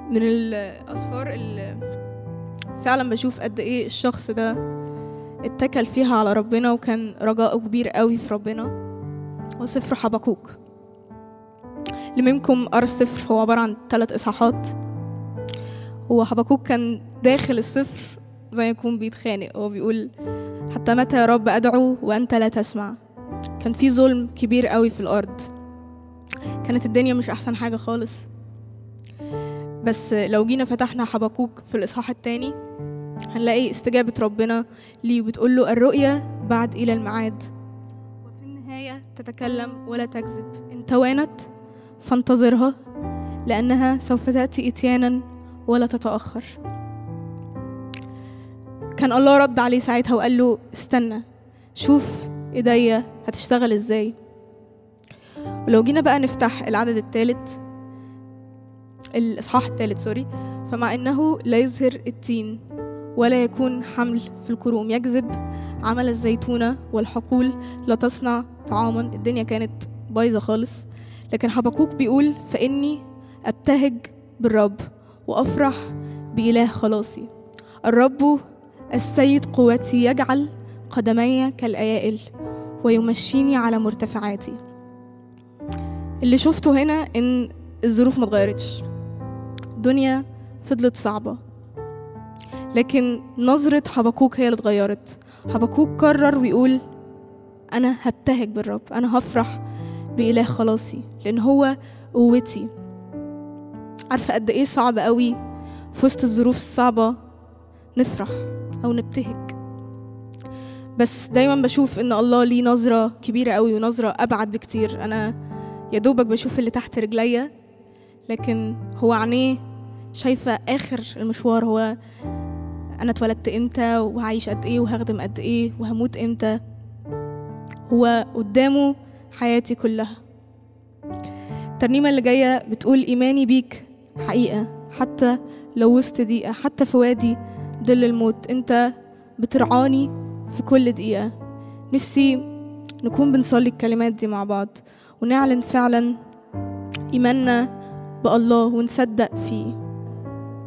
من الأسفار اللي فعلا بشوف قد إيه الشخص ده اتكل فيها على ربنا وكان رجاءه كبير قوي في ربنا هو سفر حبقوك اللي منكم قرا السفر هو عبارة عن ثلاث إصحاحات هو حبقوك كان داخل السفر زي ما يكون بيتخانق هو بيقول حتى متى يا رب أدعو وأنت لا تسمع كان في ظلم كبير قوي في الأرض كانت الدنيا مش أحسن حاجة خالص بس لو جينا فتحنا حبقوك في الإصحاح التاني هنلاقي استجابة ربنا ليه بتقول له الرؤية بعد إلى الميعاد وفي النهاية تتكلم ولا تكذب إن توانت فانتظرها لأنها سوف تأتي إتيانا ولا تتأخر كان الله رد عليه ساعتها وقال له استنى شوف ايديا هتشتغل ازاي ولو جينا بقى نفتح العدد الثالث الاصحاح الثالث سوري فمع انه لا يزهر التين ولا يكون حمل في الكروم يجذب عمل الزيتونة والحقول لا تصنع طعاما الدنيا كانت بايظة خالص لكن حبقوك بيقول فإني أبتهج بالرب وأفرح بإله خلاصي الرب السيد قوتي يجعل قدمي كالأيائل ويمشيني على مرتفعاتي اللي شفته هنا إن الظروف ما اتغيرتش الدنيا فضلت صعبة لكن نظرة حبقوك هي اللي اتغيرت حبقوك قرر ويقول أنا هبتهج بالرب أنا هفرح بإله خلاصي لأن هو قوتي عارفة قد إيه صعب قوي في وسط الظروف الصعبة نفرح أو نبتهج بس دايما بشوف إن الله ليه نظرة كبيرة قوي ونظرة أبعد بكتير أنا يا دوبك بشوف اللي تحت رجليا لكن هو عينيه شايفة آخر المشوار هو أنا اتولدت إمتى وهعيش قد إيه وهخدم قد إيه وهموت إمتى هو قدامه حياتي كلها الترنيمة اللي جاية بتقول إيماني بيك حقيقة حتى لو وسط دقيقة حتى في وادي ظل الموت أنت بترعاني في كل دقيقة نفسي نكون بنصلي الكلمات دي مع بعض ونعلن فعلا إيماننا بالله ونصدق فيه